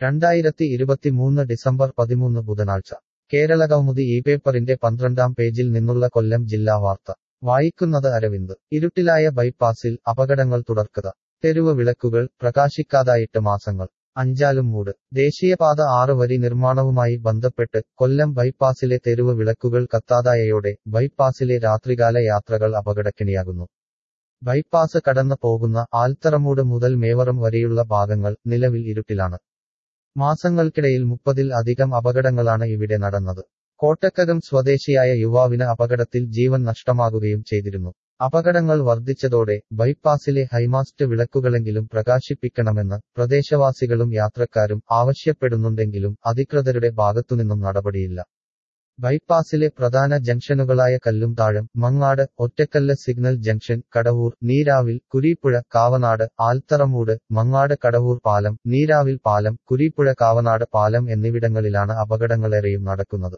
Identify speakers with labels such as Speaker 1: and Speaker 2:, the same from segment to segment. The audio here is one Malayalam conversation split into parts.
Speaker 1: രണ്ടായിരത്തി ഇരുപത്തിമൂന്ന് ഡിസംബർ പതിമൂന്ന് ബുധനാഴ്ച കേരളകൗമുദി ഈ പേപ്പറിന്റെ പന്ത്രണ്ടാം പേജിൽ നിന്നുള്ള കൊല്ലം ജില്ലാ വാർത്ത വായിക്കുന്നത് അരവിന്ദ് ഇരുട്ടിലായ ബൈപ്പാസിൽ അപകടങ്ങൾ തുടർക്കുക തെരുവ് വിളക്കുകൾ പ്രകാശിക്കാതായിട്ട് മാസങ്ങൾ അഞ്ചാലും മൂട് ദേശീയപാത ആറ് വരി നിർമ്മാണവുമായി ബന്ധപ്പെട്ട് കൊല്ലം ബൈപ്പാസിലെ തെരുവ് വിളക്കുകൾ കത്താതായയോടെ ബൈപ്പാസിലെ രാത്രികാല യാത്രകൾ അപകടക്കിണിയാകുന്നു ബൈപ്പാസ് കടന്നു പോകുന്ന ആൽത്തറമൂട് മുതൽ മേവറം വരെയുള്ള ഭാഗങ്ങൾ നിലവിൽ ഇരുട്ടിലാണ് മാസങ്ങൾക്കിടയിൽ മുപ്പതിൽ അധികം അപകടങ്ങളാണ് ഇവിടെ നടന്നത് കോട്ടക്കകം സ്വദേശിയായ യുവാവിന് അപകടത്തിൽ ജീവൻ നഷ്ടമാകുകയും ചെയ്തിരുന്നു അപകടങ്ങൾ വർദ്ധിച്ചതോടെ ബൈപ്പാസിലെ ഹൈമാസ്റ്റ് വിളക്കുകളെങ്കിലും പ്രകാശിപ്പിക്കണമെന്ന് പ്രദേശവാസികളും യാത്രക്കാരും ആവശ്യപ്പെടുന്നുണ്ടെങ്കിലും അധികൃതരുടെ ഭാഗത്തുനിന്നും നടപടിയില്ല ബൈപ്പാസിലെ പ്രധാന ജംഗ്ഷനുകളായ കല്ലുംതാഴം മങ്ങാട് ഒറ്റക്കല്ല് സിഗ്നൽ ജംഗ്ഷൻ കടവൂർ നീരാവിൽ കുരീപ്പുഴ കാവനാട് ആൽത്തറമൂട് മങ്ങാട് കടവൂർ പാലം നീരാവിൽ പാലം കുരീപ്പുഴ കാവനാട് പാലം എന്നിവിടങ്ങളിലാണ് അപകടങ്ങളേറെയും നടക്കുന്നത്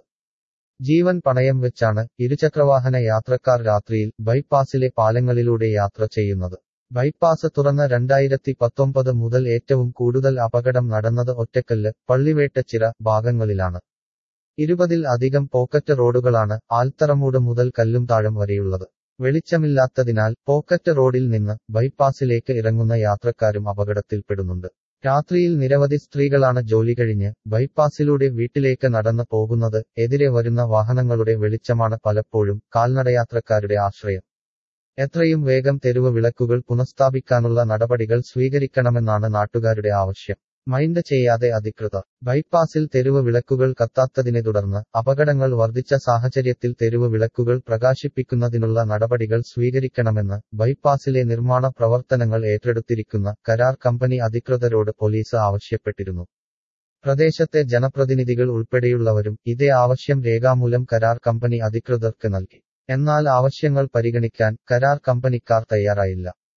Speaker 1: ജീവൻ പണയം വെച്ചാണ് ഇരുചക്രവാഹന യാത്രക്കാർ രാത്രിയിൽ ബൈപ്പാസിലെ പാലങ്ങളിലൂടെ യാത്ര ചെയ്യുന്നത് ബൈപ്പാസ് തുറന്ന രണ്ടായിരത്തി പത്തൊമ്പത് മുതൽ ഏറ്റവും കൂടുതൽ അപകടം നടന്നത് ഒറ്റക്കല്ല് പള്ളിവേട്ടച്ചിറ ഭാഗങ്ങളിലാണ് ഇരുപതിൽ അധികം പോക്കറ്റ് റോഡുകളാണ് ആൽത്തറമൂട് മുതൽ കല്ലുംതാഴം വരെയുള്ളത് വെളിച്ചമില്ലാത്തതിനാൽ പോക്കറ്റ് റോഡിൽ നിന്ന് ബൈപ്പാസിലേക്ക് ഇറങ്ങുന്ന യാത്രക്കാരും അപകടത്തിൽപ്പെടുന്നുണ്ട് രാത്രിയിൽ നിരവധി സ്ത്രീകളാണ് ജോലി കഴിഞ്ഞ് ബൈപ്പാസിലൂടെ വീട്ടിലേക്ക് നടന്നു പോകുന്നത് എതിരെ വരുന്ന വാഹനങ്ങളുടെ വെളിച്ചമാണ് പലപ്പോഴും കാൽനടയാത്രക്കാരുടെ ആശ്രയം എത്രയും വേഗം തെരുവ് വിളക്കുകൾ പുനഃസ്ഥാപിക്കാനുള്ള നടപടികൾ സ്വീകരിക്കണമെന്നാണ് നാട്ടുകാരുടെ ആവശ്യം മൈൻഡ് ചെയ്യാതെ അധികൃതർ ബൈപ്പാസിൽ തെരുവ് വിളക്കുകൾ കത്താത്തതിനെ തുടർന്ന് അപകടങ്ങൾ വർദ്ധിച്ച സാഹചര്യത്തിൽ തെരുവ് വിളക്കുകൾ പ്രകാശിപ്പിക്കുന്നതിനുള്ള നടപടികൾ സ്വീകരിക്കണമെന്ന് ബൈപ്പാസിലെ നിർമ്മാണ പ്രവർത്തനങ്ങൾ ഏറ്റെടുത്തിരിക്കുന്ന കരാർ കമ്പനി അധികൃതരോട് പോലീസ് ആവശ്യപ്പെട്ടിരുന്നു പ്രദേശത്തെ ജനപ്രതിനിധികൾ ഉൾപ്പെടെയുള്ളവരും ഇതേ ആവശ്യം രേഖാമൂലം കരാർ കമ്പനി അധികൃതർക്ക് നൽകി എന്നാൽ ആവശ്യങ്ങൾ പരിഗണിക്കാൻ കരാർ കമ്പനിക്കാർ തയ്യാറായില്ല